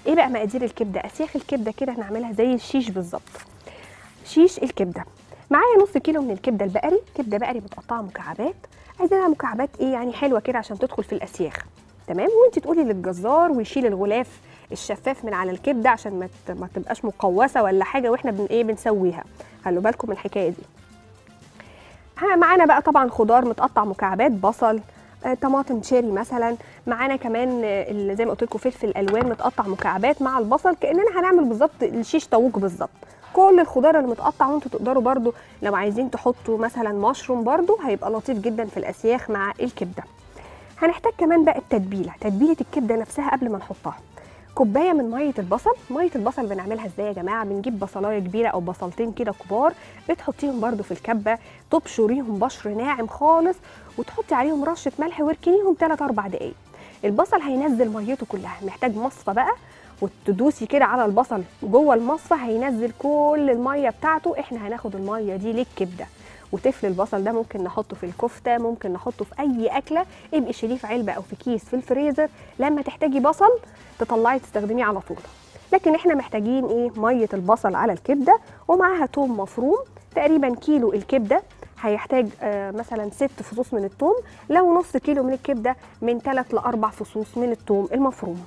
ايه بقى مقادير الكبده اسياخ الكبده كده هنعملها زي الشيش بالظبط شيش الكبده معايا نص كيلو من الكبده البقري كبده بقري متقطعه مكعبات عايزينها مكعبات ايه يعني حلوه كده عشان تدخل في الاسياخ تمام وانت تقولي للجزار ويشيل الغلاف الشفاف من على الكبده عشان ما ت- ما تبقاش مقوسه ولا حاجه واحنا بن ايه بنسويها خلوا بالكم من الحكايه دي ها معانا بقى طبعا خضار متقطع مكعبات بصل آه، طماطم تشيري مثلا معانا كمان آه، ال- زي ما قلت لكم فلفل الوان متقطع مكعبات مع البصل كاننا هنعمل بالظبط الشيش طاووق بالظبط كل الخضار اللي متقطع وانتوا تقدروا برضو لو عايزين تحطوا مثلا مشروم برضو هيبقى لطيف جدا في الاسياخ مع الكبده هنحتاج كمان بقى التتبيله تتبيله الكبده نفسها قبل ما نحطها كوبايه من ميه البصل ميه البصل بنعملها ازاي يا جماعه بنجيب بصلايه كبيره او بصلتين كده كبار بتحطيهم برده في الكبه تبشريهم بشر ناعم خالص وتحطي عليهم رشه ملح واركنيهم 3 4 دقائق البصل هينزل ميته كلها محتاج مصفى بقى وتدوسي كده على البصل جوه المصفى هينزل كل الميه بتاعته احنا هناخد الميه دي للكبده وتفل البصل ده ممكن نحطه في الكفته ممكن نحطه في اي اكله ابقي شيليه في علبه او في كيس في الفريزر لما تحتاجي بصل تطلعي تستخدميه على طول لكن احنا محتاجين ايه ميه البصل على الكبده ومعاها توم مفروم تقريبا كيلو الكبده هيحتاج آه مثلا ست فصوص من الثوم لو نص كيلو من الكبده من ثلاث لاربع فصوص من الثوم المفروم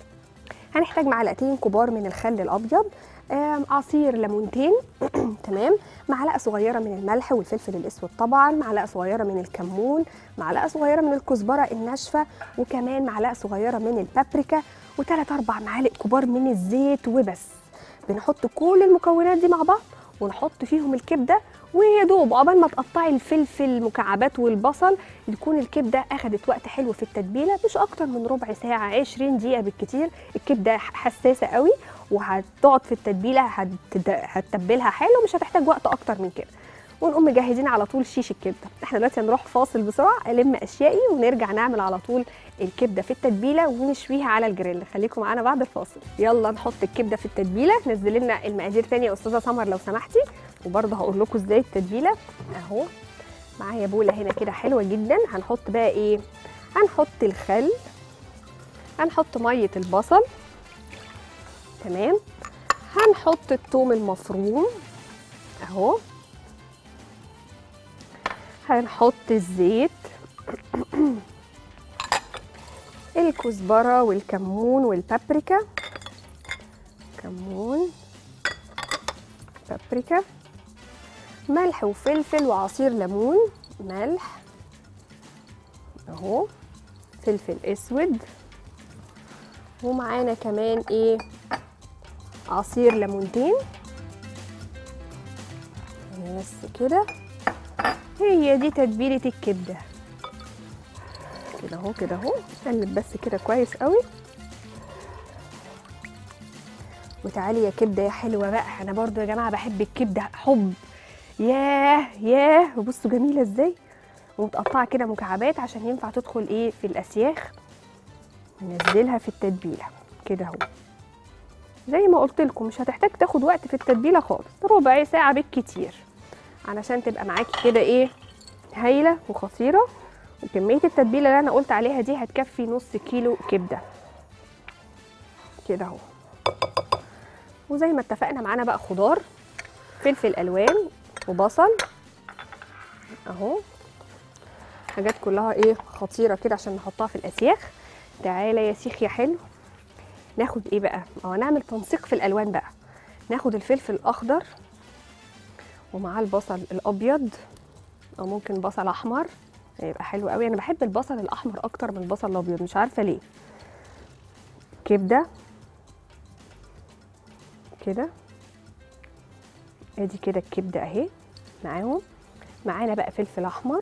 هنحتاج معلقتين كبار من الخل الابيض آم، عصير ليمونتين تمام معلقه صغيره من الملح والفلفل الاسود طبعا معلقه صغيره من الكمون معلقه صغيره من الكزبره الناشفه وكمان معلقه صغيره من البابريكا وثلاث اربع معالق كبار من الزيت وبس بنحط كل المكونات دي مع بعض ونحط فيهم الكبده ويا دوب عقبال ما تقطعي الفلفل مكعبات والبصل يكون الكبده اخدت وقت حلو في التتبيله مش اكتر من ربع ساعه 20 دقيقه بالكتير الكبده حساسه قوي وهتقعد في التتبيله هتد- هتتبلها حلو مش هتحتاج وقت اكتر من كده ونقوم مجهزين على طول شيش الكبده احنا دلوقتي هنروح فاصل بسرعه الم اشيائي ونرجع نعمل على طول الكبده في التتبيله ونشويها على الجريل خليكم معانا بعد الفاصل يلا نحط الكبده في التتبيله نزلي لنا المقادير تاني يا استاذه سمر لو سمحتي وبرضه هقول لكم ازاي التتبيله اهو معايا بوله هنا كده حلوه جدا هنحط بقى ايه هنحط الخل هنحط ميه البصل تمام هنحط الثوم المفروم اهو هنحط الزيت الكزبره والكمون والبابريكا كمون بابريكا ملح وفلفل وعصير ليمون ملح اهو فلفل اسود ومعانا كمان ايه عصير ليمونتين بس كده هي دي تتبيله الكبده كده اهو كده اهو قلب بس كده كويس قوي وتعالي يا كبده يا حلوه بقى انا برضو يا جماعه بحب الكبده حب ياه ياه بصوا جميله ازاي ومتقطعه كده مكعبات عشان ينفع تدخل ايه في الاسياخ ننزلها في التتبيله كده اهو زي ما قلت لكم مش هتحتاج تاخد وقت في التتبيله خالص ربع ساعه بالكتير علشان تبقى معاكي كده ايه هايله وخطيره وكميه التتبيله اللي انا قلت عليها دي هتكفي نص كيلو كبده كده اهو وزي ما اتفقنا معانا بقى خضار فلفل الوان وبصل اهو حاجات كلها ايه خطيره كده عشان نحطها في الاسياخ تعالى يا سيخ يا حلو ناخد ايه بقى اه نعمل تنسيق في الالوان بقى ناخد الفلفل الاخضر ومعاه البصل الابيض او ممكن بصل احمر هيبقى حلو قوي انا بحب البصل الاحمر اكتر من البصل الابيض مش عارفه ليه كبده كده ادي كده الكبده اهي معاهم معانا بقى فلفل احمر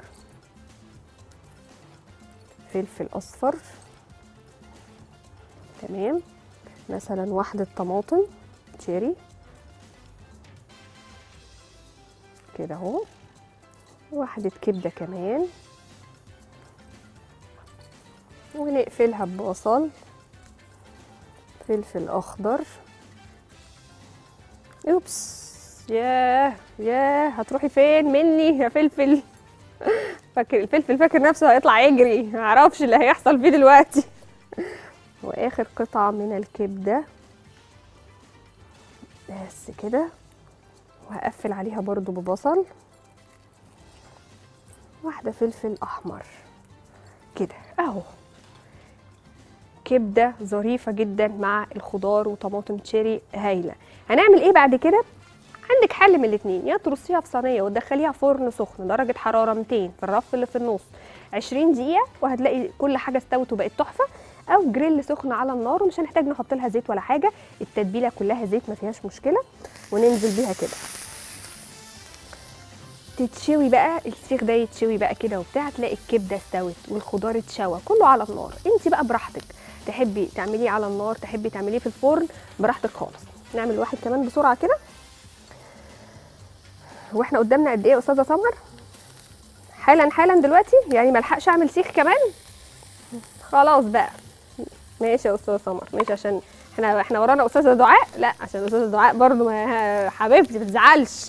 فلفل اصفر تمام مثلا واحده طماطم تشيري كده اهو واحده كبده كمان ونقفلها ببصل فلفل اخضر اوبس ياه ياه هتروحي فين مني يا فلفل فاكر الفلفل فاكر نفسه هيطلع يجري معرفش اللي هيحصل فيه دلوقتي واخر قطعه من الكبده بس كده وهقفل عليها برضو ببصل واحدة فلفل أحمر كده أهو كبدة ظريفة جدا مع الخضار وطماطم تشيري هايلة هنعمل ايه بعد كده عندك حل من الاتنين يا ترصيها في صينيه وتدخليها فرن سخن درجه حراره 200 في الرف اللي في النص 20 دقيقه وهتلاقي كل حاجه استوت وبقت تحفه او جريل سخن على النار ومش هنحتاج نحط لها زيت ولا حاجه التتبيله كلها زيت ما فيهاش مشكله وننزل بيها كده تتشوي بقى السيخ ده يتشوي بقى كده وبتاع تلاقي الكبده استوت والخضار اتشوى كله على النار انت بقى براحتك تحبي تعمليه على النار تحبي تعمليه في الفرن براحتك خالص نعمل واحد كمان بسرعه كده هو احنا قدامنا قد ايه يا استاذه سمر حالا حالا دلوقتي يعني ما الحقش اعمل سيخ كمان خلاص بقى ماشي يا استاذه سمر ماشي عشان احنا احنا ورانا استاذه دعاء لا عشان استاذه دعاء برضو ما حبيبتي ما تزعلش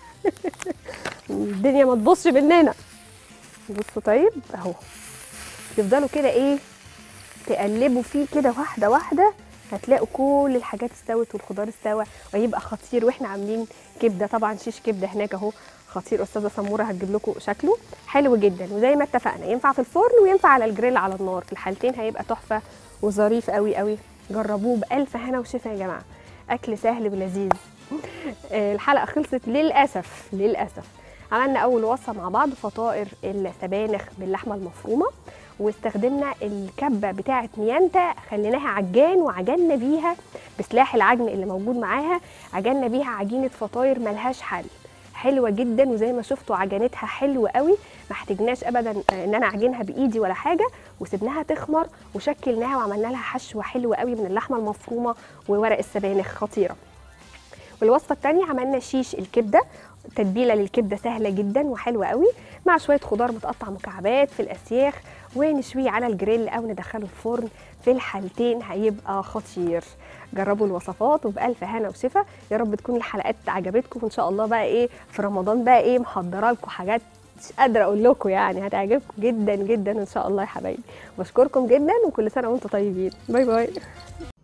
الدنيا ما تبصش مننا بصوا طيب اهو تفضلوا كده ايه تقلبوا فيه كده واحده واحده هتلاقوا كل الحاجات استوت والخضار استوى وهيبقى خطير واحنا عاملين كبده طبعا شيش كبده هناك اهو خطير استاذه سموره هتجيب لكم شكله حلو جدا وزي ما اتفقنا ينفع في الفرن وينفع على الجريل على النار في الحالتين هيبقى تحفه وظريف قوي قوي جربوه بالف هنا وشفا يا جماعه اكل سهل ولذيذ آه، الحلقه خلصت للاسف للاسف عملنا اول وصفه مع بعض فطائر السبانخ باللحمه المفرومه واستخدمنا الكبه بتاعه ميانتا خليناها عجان وعجنا بيها بسلاح العجن اللي موجود معاها عجنا بيها عجينه فطاير ملهاش حل حلوه جدا وزي ما شفتوا عجنتها حلو قوي ما احتاجناش ابدا آه، ان انا اعجنها بايدي ولا حاجه وسبناها تخمر وشكلناها وعملنا لها حشوه حلوه قوي من اللحمه المفرومه وورق السبانخ خطيره والوصفه الثانيه عملنا شيش الكبده تتبيله للكبده سهله جدا وحلوه قوي مع شويه خضار متقطع مكعبات في الاسياخ ونشويه على الجريل او ندخله الفرن في الحالتين هيبقى خطير جربوا الوصفات وبألف هنا وشفا يا رب تكون الحلقات عجبتكم وان شاء الله بقى ايه في رمضان بقى ايه محضره لكم حاجات مش قادره اقول لكم يعني هتعجبكم جدا جدا ان شاء الله يا حبايبي بشكركم جدا وكل سنه وانتم طيبين باي باي